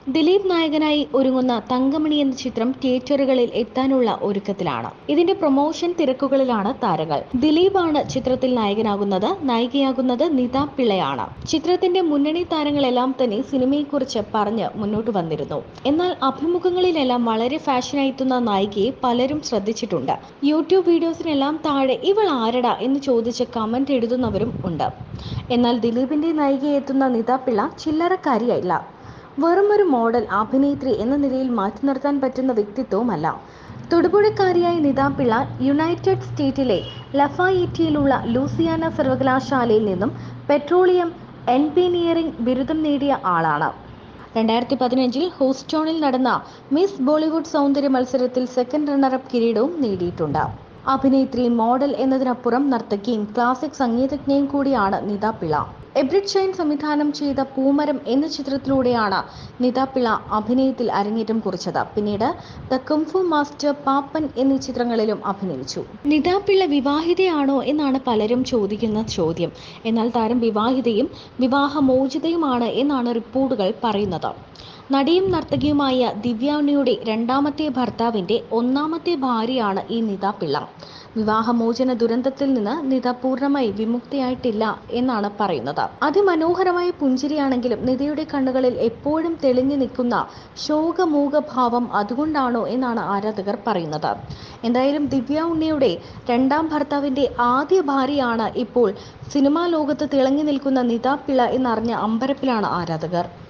ദിലീപ് നായകനായി ഒരുങ്ങുന്ന തങ്കമണി എന്ന ചിത്രം തിയേറ്ററുകളിൽ എത്താനുള്ള ഒരുക്കത്തിലാണ് ഇതിന്റെ പ്രൊമോഷൻ തിരക്കുകളിലാണ് താരങ്ങൾ ദിലീപാണ് ചിത്രത്തിൽ നായകനാകുന്നത് നായികയാകുന്നത് നിത പിള്ളയാണ് ചിത്രത്തിന്റെ മുന്നണി താരങ്ങളെല്ലാം തന്നെ സിനിമയെക്കുറിച്ച് പറഞ്ഞ് മുന്നോട്ട് വന്നിരുന്നു എന്നാൽ അഭിമുഖങ്ങളിലെല്ലാം വളരെ ഫാഷനായി എത്തുന്ന നായികയെ പലരും ശ്രദ്ധിച്ചിട്ടുണ്ട് യൂട്യൂബ് വീഡിയോസിനെല്ലാം താഴെ ഇവൾ ആരടാ എന്ന് ചോദിച്ച് കമന്റ് എഴുതുന്നവരും ഉണ്ട് എന്നാൽ ദിലീപിന്റെ നായികയെ എത്തുന്ന നിത പിള്ള ചില്ലറക്കാരിയല്ല വെറും ഒരു മോഡൽ അഭിനേത്രി എന്ന നിലയിൽ മാറ്റി നിർത്താൻ പറ്റുന്ന വ്യക്തിത്വവുമല്ല തൊടുപുഴക്കാരിയായ നിതാപിള്ള യുണൈറ്റഡ് സ്റ്റേറ്റിലെ ലഫായിറ്റിയിലുള്ള ലൂസിയാന സർവകലാശാലയിൽ നിന്നും പെട്രോളിയം എൻജിനീയറിംഗ് ബിരുദം നേടിയ ആളാണ് രണ്ടായിരത്തി പതിനഞ്ചിൽ ഹൂസ്റ്റോണിൽ നടന്ന മിസ് ബോളിവുഡ് സൗന്ദര്യ മത്സരത്തിൽ സെക്കൻഡ് റണ്ണറപ്പ് കിരീടവും നേടിയിട്ടുണ്ട് അഭിനേത്രി മോഡൽ എന്നതിനപ്പുറം നർത്തകിയും ക്ലാസിക് സംഗീതജ്ഞയും കൂടിയാണ് നിത പിള്ള എബ്രിഡ് ഷൈൻ സംവിധാനം ചെയ്ത പൂമരം എന്ന ചിത്രത്തിലൂടെയാണ് നിത പിള്ള അഭിനയത്തിൽ അരങ്ങേറ്റം കുറിച്ചത് പിന്നീട് ദ കുംഫു മാസ്റ്റർ പാപ്പൻ എന്നീ ചിത്രങ്ങളിലും അഭിനയിച്ചു നിത പിള്ള വിവാഹിതയാണോ എന്നാണ് പലരും ചോദിക്കുന്ന ചോദ്യം എന്നാൽ താരം വിവാഹിതയും വിവാഹമോചിതയുമാണ് എന്നാണ് റിപ്പോർട്ടുകൾ പറയുന്നത് നടിയും നർത്തകിയുമായ ദിവ്യാണിയുടെ രണ്ടാമത്തെ ഭർത്താവിന്റെ ഒന്നാമത്തെ ഭാര്യയാണ് ഈ നിത പിള്ള വിവാഹമോചന ദുരന്തത്തിൽ നിന്ന് നിത പൂർണ്ണമായി വിമുക്തിയായിട്ടില്ല എന്നാണ് പറയുന്നത് അതിമനോഹരമായ പുഞ്ചിരിയാണെങ്കിലും നിതയുടെ കണ്ണുകളിൽ എപ്പോഴും തെളിഞ്ഞു നിൽക്കുന്ന ശോകമൂകഭാവം അതുകൊണ്ടാണോ എന്നാണ് ആരാധകർ പറയുന്നത് എന്തായാലും ദിവ്യ ഉണ്ണിയുടെ രണ്ടാം ഭർത്താവിന്റെ ആദ്യ ഭാര്യയാണ് ഇപ്പോൾ സിനിമാ ലോകത്ത് തിളങ്ങി നിൽക്കുന്ന നിത പിള്ള എന്നറിഞ്ഞ അമ്പരപ്പിലാണ് ആരാധകർ